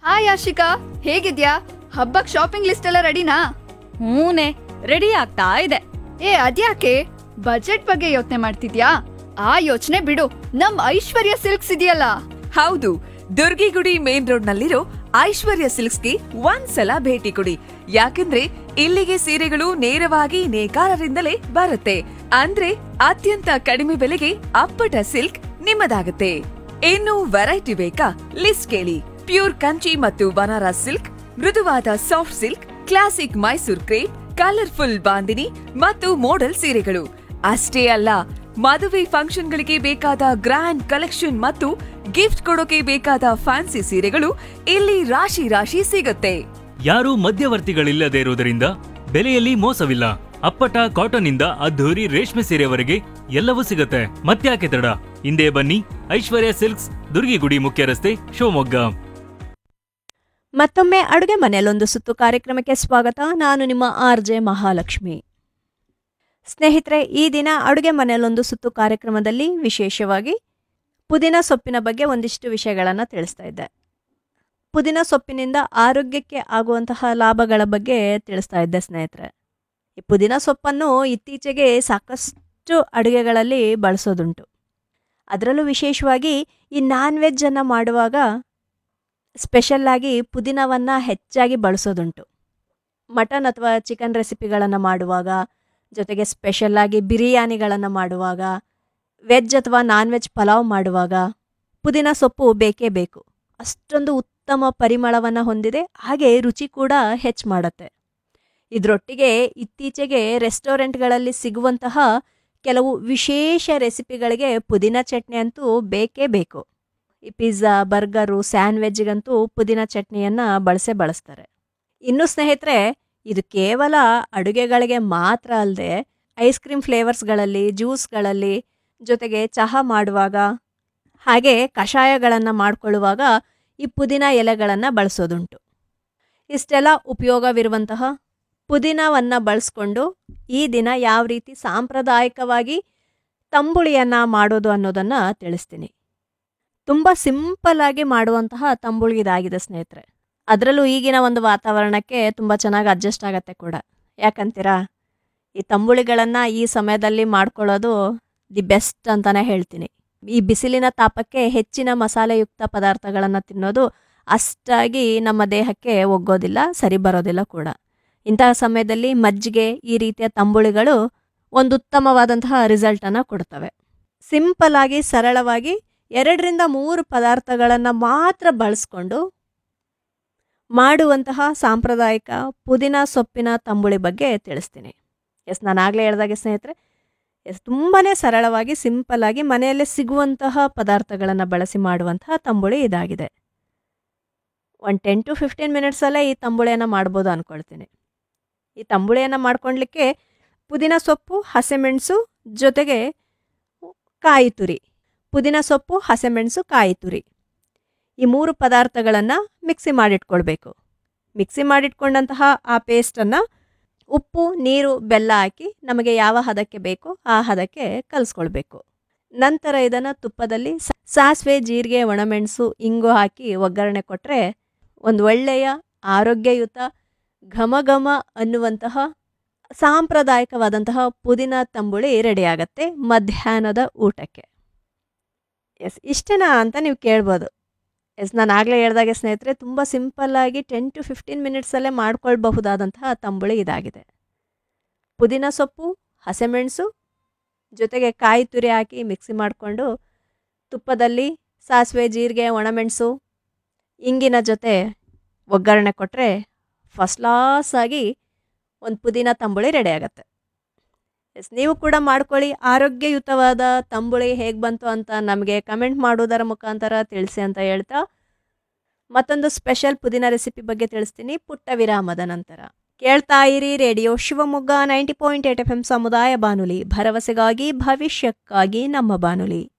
hi Ashika ಹೇಗಿದ್ಯಾ ಹಬ್ಬಕ್ shopping list ಎಲ್ಲ ರೆಡಿನಾ ಹೂನೆ ರೆಡಿ ಆಗ್ತಾ ಇದೆ ಏ ಅದ್ಯಾಕೆ ಬಜೆಟ್ ಬಗ್ಗೆ ಯೋಚನೆ ಮಾಡ್ತಿದ್ಯಾ ಆ ಯೋಚನೆ ಬಿಡು ನಮ್ ಐಶ್ವರ್ಯ ಸಿಲ್ಕ್ಸ್ ಇದೆಯಲ್ಲ ಹೌದು ದುರ್ಗಿಗುಡಿ ಮೇನ್ ರೋಡ್ ನಲ್ಲಿರೋ ಐಶ್ವರ್ಯ ಸಿಲ್ಕ್ಸ್ಗೆ ಒಂದ್ಸಲ ಭೇಟಿ ಕೊಡಿ ಯಾಕಂದ್ರೆ ಇಲ್ಲಿಗೆ ಸೀರೆಗಳು ನೇರವಾಗಿ ನೇಕಾರರಿಂದಲೇ ಬರುತ್ತೆ ಅಂದ್ರೆ ಅತ್ಯಂತ ಕಡಿಮೆ ಬೆಲೆಗೆ ಅಪ್ಪಟ ಸಿಲ್ಕ್ ನಿಮ್ಮದಾಗುತ್ತೆ ಇನ್ನು ವೆರೈಟಿ ಬೇಕಾ ಲಿಸ್ಟ್ ಕೇಳಿ ಪ್ಯೂರ್ ಕಂಚಿ ಮತ್ತು ಬನಾರಸ್ ಸಿಲ್ಕ್ ಮೃದುವಾದ soft silk classic Mysore crepe colourful Bandhani ಮತ್ತು ಮೋಡಲ್ ಸೀರೆಗಳು ಅಷ್ಟೇ ಅಲ್ಲ ಮದುವೆ ಫಂಕ್ಷನ್ಗಳಿಗೆ ಬೇಕಾದ ಗ್ರ್ಯಾಂಡ್ ಕಲೆಕ್ಷನ್ ಮತ್ತು ಗಿಫ್ಟ್ ಕೊಡೋಕೆ ಬೇಕಾದ ಫ್ಯಾನ್ಸಿ ಸೀರೆಗಳು ಇಲ್ಲಿ ರಾಶಿ ರಾಶಿ ಸಿಗುತ್ತೆ ಯಾರೂ ಮಧ್ಯವರ್ತಿಗಳಿಲ್ಲದೆ ಇರುವುದರಿಂದ ಬೆಲೆಯಲ್ಲಿ ಮೋಸವಿಲ್ಲ ಅಪ್ಪಟ ಕಾಟನ್ ಇಂದ ಅದ್ಧೂರಿ ರೇಷ್ಮೆ ಸೀರೆವರೆಗೆ ಎಲ್ಲವೂ ಸಿಗುತ್ತೆ ಮತ್ತ್ಯಾಕೆ ತಡ ಹಿಂದೆ ಬನ್ನಿ ಐಶ್ವರ್ಯ ಸಿಲ್ಕ್ಸ್ ದುರ್ಗಿಗುಡಿ ಮುಖ್ಯ ರಸ್ತೆ ಶಿವಮೊಗ್ಗ ಮತ್ತೊಮ್ಮೆ ಅಡುಗೆ ಮನೆಯಲ್ಲೊಂದು ಸುತ್ತು ಕಾರ್ಯಕ್ರಮಕ್ಕೆ ಸ್ವಾಗತ ನಾನು ನಿಮ್ಮ ಆರ್ ಜೆ ಮಹಾಲಕ್ಷ್ಮಿ ಸ್ನೇಹಿತರೆ ಈ ದಿನ ಅಡುಗೆ ಮನೆಯಲ್ಲೊಂದು ಸುತ್ತು ಕಾರ್ಯಕ್ರಮದಲ್ಲಿ ವಿಶೇಷವಾಗಿ ಪುದೀನ ಸೊಪ್ಪಿನ ಬಗ್ಗೆ ಒಂದಿಷ್ಟು ವಿಷಯಗಳನ್ನು ತಿಳಿಸ್ತಾ ಇದ್ದೆ ಪುದೀನ ಸೊಪ್ಪಿನಿಂದ ಆರೋಗ್ಯಕ್ಕೆ ಆಗುವಂತಹ ಲಾಭಗಳ ಬಗ್ಗೆ ತಿಳಿಸ್ತಾ ಇದ್ದೆ ಸ್ನೇಹಿತರೆ ಈ ಪುದೀನ ಸೊಪ್ಪನ್ನು ಇತ್ತೀಚೆಗೆ ಸಾಕಷ್ಟು ಅಡುಗೆಗಳಲ್ಲಿ ಬಳಸೋದುಂಟು ಅದರಲ್ಲೂ ವಿಶೇಷವಾಗಿ ಈ ನಾನ್ ವೆಜ್ಜನ್ನು ಮಾಡುವಾಗ ಸ್ಪೆಷಲ್ಲಾಗಿ ಪುದೀನವನ್ನು ಹೆಚ್ಚಾಗಿ ಬಳಸೋದುಂಟು ಮಟನ್ ಅಥವಾ ಚಿಕನ್ ರೆಸಿಪಿಗಳನ್ನು ಮಾಡುವಾಗ ಜೊತೆಗೆ ಸ್ಪೆಷಲ್ಲಾಗಿ ಬಿರಿಯಾನಿಗಳನ್ನು ಮಾಡುವಾಗ ವೆಜ್ ಅಥವಾ ನಾನ್ ವೆಜ್ ಪಲಾವ್ ಮಾಡುವಾಗ ಪುದೀನ ಸೊಪ್ಪು ಬೇಕೇ ಬೇಕು ಅಷ್ಟೊಂದು ಉತ್ತಮ ಪರಿಮಳವನ್ನು ಹೊಂದಿದೆ ಹಾಗೆ ರುಚಿ ಕೂಡ ಹೆಚ್ಚು ಮಾಡುತ್ತೆ ಇದರೊಟ್ಟಿಗೆ ಇತ್ತೀಚೆಗೆ ರೆಸ್ಟೋರೆಂಟ್ಗಳಲ್ಲಿ ಸಿಗುವಂತಹ ಕೆಲವು ವಿಶೇಷ ರೆಸಿಪಿಗಳಿಗೆ ಪುದೀನ ಚಟ್ನಿ ಅಂತೂ ಬೇಕೇ ಬೇಕು ಈ ಪಿಜ್ಜಾ ಬರ್ಗರು ಸ್ಯಾಂಡ್ವಿಚ್ಗಂತೂ ಪುದೀನ ಚಟ್ನಿಯನ್ನು ಬಳಸೇ ಬಳಸ್ತಾರೆ ಇನ್ನು ಸ್ನೇಹಿತರೆ ಇದು ಕೇವಲ ಅಡುಗೆಗಳಿಗೆ ಮಾತ್ರ ಅಲ್ಲದೆ ಐಸ್ ಕ್ರೀಮ್ ಫ್ಲೇವರ್ಸ್ಗಳಲ್ಲಿ ಜ್ಯೂಸ್ಗಳಲ್ಲಿ ಜೊತೆಗೆ ಚಹಾ ಮಾಡುವಾಗ ಹಾಗೆ ಕಷಾಯಗಳನ್ನು ಮಾಡಿಕೊಳ್ಳುವಾಗ ಈ ಪುದೀನ ಎಲೆಗಳನ್ನು ಬಳಸೋದುಂಟು ಇಷ್ಟೆಲ್ಲ ಉಪಯೋಗವಿರುವಂತಹ ಪುದೀನವನ್ನು ಬಳಸ್ಕೊಂಡು ಈ ದಿನ ಯಾವ ರೀತಿ ಸಾಂಪ್ರದಾಯಿಕವಾಗಿ ತಂಬುಳಿಯನ್ನು ಮಾಡೋದು ಅನ್ನೋದನ್ನು ತಿಳಿಸ್ತೀನಿ ತುಂಬ ಸಿಂಪಲ್ಲಾಗಿ ಮಾಡುವಂತಹ ತಂಬುಳಿ ಇದಾಗಿದೆ ಸ್ನೇಹಿತರೆ ಅದರಲ್ಲೂ ಈಗಿನ ಒಂದು ವಾತಾವರಣಕ್ಕೆ ತುಂಬ ಚೆನ್ನಾಗಿ ಅಡ್ಜಸ್ಟ್ ಆಗತ್ತೆ ಕೂಡ ಯಾಕಂತೀರಾ ಈ ತಂಬುಳಿಗಳನ್ನು ಈ ಸಮಯದಲ್ಲಿ ಮಾಡ್ಕೊಳ್ಳೋದು ದಿ ಬೆಸ್ಟ್ ಅಂತಲೇ ಹೇಳ್ತೀನಿ ಈ ಬಿಸಿಲಿನ ತಾಪಕ್ಕೆ ಹೆಚ್ಚಿನ ಮಸಾಲೆಯುಕ್ತ ಪದಾರ್ಥಗಳನ್ನು ತಿನ್ನೋದು ಅಷ್ಟಾಗಿ ನಮ್ಮ ದೇಹಕ್ಕೆ ಒಗ್ಗೋದಿಲ್ಲ ಸರಿ ಬರೋದಿಲ್ಲ ಕೂಡ ಇಂತಹ ಸಮಯದಲ್ಲಿ ಮಜ್ಜಿಗೆ ಈ ರೀತಿಯ ತಂಬುಳಿಗಳು ಒಂದು ಉತ್ತಮವಾದಂತಹ ರಿಸಲ್ಟನ್ನು ಕೊಡ್ತವೆ ಸಿಂಪಲ್ ಆಗಿ ಸರಳವಾಗಿ ಎರಡರಿಂದ ಮೂರು ಪದಾರ್ಥಗಳನ್ನು ಮಾತ್ರ ಬಳಸ್ಕೊಂಡು ಮಾಡುವಂತಹ ಸಾಂಪ್ರದಾಯಿಕ ಪುದೀನ ಸೊಪ್ಪಿನ ತಂಬುಳಿ ಬಗ್ಗೆ ತಿಳಿಸ್ತೀನಿ ಎಸ್ ನಾನು ಆಗಲೇ ಹೇಳ್ದಾಗೆ ಸ್ನೇಹಿತರೆ ಎಸ್ ತುಂಬಾ ಸರಳವಾಗಿ ಸಿಂಪಲ್ ಆಗಿ ಮನೆಯಲ್ಲೇ ಸಿಗುವಂತಹ ಪದಾರ್ಥಗಳನ್ನು ಬಳಸಿ ಮಾಡುವಂತಹ ತಂಬುಳಿ ಇದಾಗಿದೆ ಒಂದು ಟೆನ್ ಟು ಫಿಫ್ಟೀನ್ ಮಿನಿಟ್ಸಲ್ಲೇ ಈ ತಂಬುಳಿಯನ್ನು ಮಾಡ್ಬೋದು ಅಂದ್ಕೊಳ್ತೀನಿ ಈ ತಂಬುಳಿಯನ್ನು ಮಾಡ್ಕೊಳ್ಲಿಕ್ಕೆ ಪುದೀನ ಸೊಪ್ಪು ಹಸಿಮೆಣಸು ಜೊತೆಗೆ ಕಾಯಿ ತುರಿ ಪುದೀನ ಸೊಪ್ಪು ಹಸಿಮೆಣಸು ಕಾಯಿ ತುರಿ ಈ ಮೂರು ಪದಾರ್ಥಗಳನ್ನು ಮಿಕ್ಸಿ ಮಾಡಿಟ್ಕೊಳ್ಬೇಕು ಮಿಕ್ಸಿ ಮಾಡಿಟ್ಕೊಂಡಂತಹ ಆ ಪೇಸ್ಟನ್ನು ಉಪ್ಪು ನೀರು ಬೆಲ್ಲ ಹಾಕಿ ನಮಗೆ ಯಾವ ಹದಕ್ಕೆ ಬೇಕೋ ಆ ಹದಕ್ಕೆ ಕಲಿಸ್ಕೊಳ್ಬೇಕು ನಂತರ ಇದನ್ನು ತುಪ್ಪದಲ್ಲಿ ಸ- ಸಾಸಿವೆ ಜೀರಿಗೆ ಒಣಮೆಣಸು ಇಂಗು ಹಾಕಿ ಒಗ್ಗರಣೆ ಕೊಟ್ಟರೆ ಒಂದು ಒಳ್ಳೆಯ ಆರೋಗ್ಯಯುತ ಘಮ ಘಮ ಅನ್ನುವಂತಹ ಸಾಂಪ್ರದಾಯಿಕವಾದಂತಹ ಪುದೀನ ತಂಬುಳಿ ರೆಡಿಯಾಗತ್ತೆ ಮಧ್ಯಾಹ್ನದ ಊಟಕ್ಕೆ ಎಸ್ ಇಷ್ಟೇನಾ ಅಂತ ನೀವು ಕೇಳ್ಬೋದು ಎಸ್ ನಾನು ಆಗಲೇ ಹೇಳ್ದಾಗೆ ಸ್ನೇಹಿತರೆ ತುಂಬ ಸಿಂಪಲ್ಲಾಗಿ ಟೆನ್ ಟು ಫಿಫ್ಟೀನ್ ಮಿನಿಟ್ಸಲ್ಲೇ ಮಾಡ್ಕೊಳ್ಬಹುದಾದಂತಹ ತಂಬುಳಿ ಇದಾಗಿದೆ ಪುದೀನ ಸೊಪ್ಪು ಹಸಿಮೆಣಸು ಜೊತೆಗೆ ಕಾಯಿ ತುರಿ ಹಾಕಿ ಮಿಕ್ಸಿ ಮಾಡಿಕೊಂಡು ತುಪ್ಪದಲ್ಲಿ ಸಾಸಿವೆ ಜೀರಿಗೆ ಒಣಮೆಣಸು ಇಂಗಿನ ಜೊತೆ ಒಗ್ಗರಣೆ ಕೊಟ್ಟರೆ ಫಸ್ಟ್ ಕ್ಲಾಸಾಗಿ ಒಂದು ಪುದೀನ ತಂಬುಳಿ ರೆಡಿ ಆಗುತ್ತೆ ಎಸ್ ನೀವು ಕೂಡ ಮಾಡ್ಕೊಳ್ಳಿ ಆರೋಗ್ಯಯುತವಾದ ತಂಬುಳಿ ಹೇಗೆ ಬಂತು ಅಂತ ನಮಗೆ ಕಮೆಂಟ್ ಮಾಡೋದರ ಮುಖಾಂತರ ತಿಳಿಸಿ ಅಂತ ಹೇಳ್ತಾ ಮತ್ತೊಂದು ಸ್ಪೆಷಲ್ ಪುದೀನ ರೆಸಿಪಿ ಬಗ್ಗೆ ತಿಳಿಸ್ತೀನಿ ಪುಟ್ಟ ವಿರಾಮದ ನಂತರ ಕೇಳ್ತಾ ಇರಿ radio Shivamogga ninety point eight F M ಸಮುದಾಯ ಬಾನುಲಿ ಭರವಸೆಗಾಗಿ ಭವಿಷ್ಯಕ್ಕಾಗಿ ನಮ್ಮ ಬಾನುಲಿ